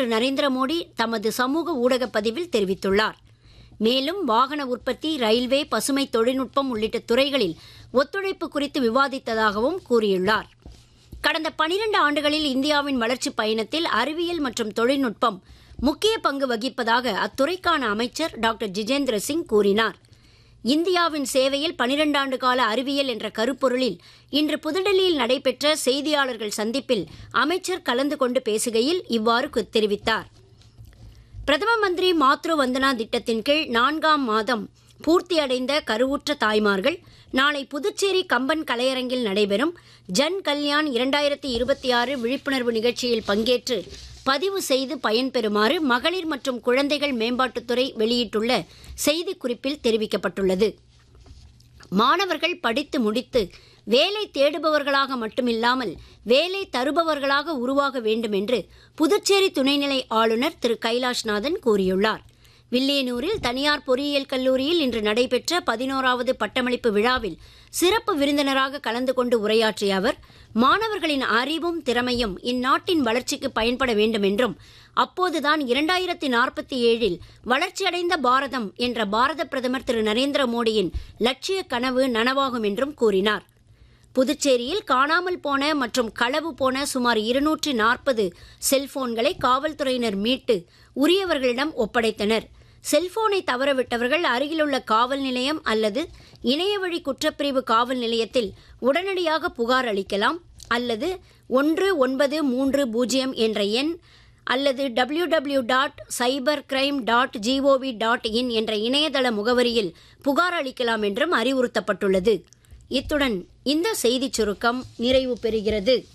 திரு நரேந்திர மோடி தமது சமூக ஊடக பதிவில் தெரிவித்துள்ளார் மேலும் வாகன உற்பத்தி ரயில்வே பசுமை தொழில்நுட்பம் உள்ளிட்ட துறைகளில் ஒத்துழைப்பு குறித்து விவாதித்ததாகவும் கூறியுள்ளார் கடந்த பனிரண்டு ஆண்டுகளில் இந்தியாவின் வளர்ச்சி பயணத்தில் அறிவியல் மற்றும் தொழில்நுட்பம் முக்கிய பங்கு வகிப்பதாக அத்துறைக்கான அமைச்சர் டாக்டர் ஜிதேந்திர சிங் கூறினார் இந்தியாவின் சேவையில் பனிரெண்டு ஆண்டு கால அறிவியல் என்ற கருப்பொருளில் இன்று புதுடெல்லியில் நடைபெற்ற செய்தியாளர்கள் சந்திப்பில் அமைச்சர் கலந்து கொண்டு பேசுகையில் இவ்வாறு கு- தெரிவித்தார் பிரதம மந்திரி மாத்ரு வந்தனா திட்டத்தின் கீழ் நான்காம் மாதம் பூர்த்தியடைந்த கருவுற்ற தாய்மார்கள் நாளை புதுச்சேரி கம்பன் கலையரங்கில் நடைபெறும் ஜன் கல்யாண் இரண்டாயிரத்தி இருபத்தி ஆறு விழிப்புணர்வு நிகழ்ச்சியில் பங்கேற்று பதிவு செய்து பயன்பெறுமாறு மகளிர் மற்றும் குழந்தைகள் மேம்பாட்டுத்துறை வெளியிட்டுள்ள செய்திக்குறிப்பில் தெரிவிக்கப்பட்டுள்ளது மாணவர்கள் படித்து முடித்து வேலை தேடுபவர்களாக மட்டுமில்லாமல் வேலை தருபவர்களாக உருவாக வேண்டும் என்று புதுச்சேரி துணைநிலை ஆளுநர் திரு கைலாஷ்நாதன் கூறியுள்ளார் வில்லியனூரில் தனியார் பொறியியல் கல்லூரியில் இன்று நடைபெற்ற பதினோராவது பட்டமளிப்பு விழாவில் சிறப்பு விருந்தினராக கலந்து கொண்டு உரையாற்றிய அவர் மாணவர்களின் அறிவும் திறமையும் இந்நாட்டின் வளர்ச்சிக்கு பயன்பட வேண்டும் என்றும் அப்போதுதான் இரண்டாயிரத்தி நாற்பத்தி ஏழில் வளர்ச்சியடைந்த பாரதம் என்ற பாரத பிரதமர் திரு நரேந்திர மோடியின் லட்சிய கனவு நனவாகும் என்றும் கூறினார் புதுச்சேரியில் காணாமல் போன மற்றும் களவு போன சுமார் இருநூற்றி நாற்பது செல்போன்களை காவல்துறையினர் மீட்டு உரியவர்களிடம் ஒப்படைத்தனர் செல்போனை தவறவிட்டவர்கள் அருகிலுள்ள காவல் நிலையம் அல்லது இணையவழி குற்றப்பிரிவு காவல் நிலையத்தில் உடனடியாக புகார் அளிக்கலாம் அல்லது ஒன்று ஒன்பது மூன்று பூஜ்ஜியம் என்ற எண் அல்லது W W dot cyber crime dot G O V dot in என்ற இணையதள முகவரியில் புகார் அளிக்கலாம் என்றும் அறிவுறுத்தப்பட்டுள்ளது இத்துடன் இந்த செய்திச் சுருக்கம் நிறைவு பெறுகிறது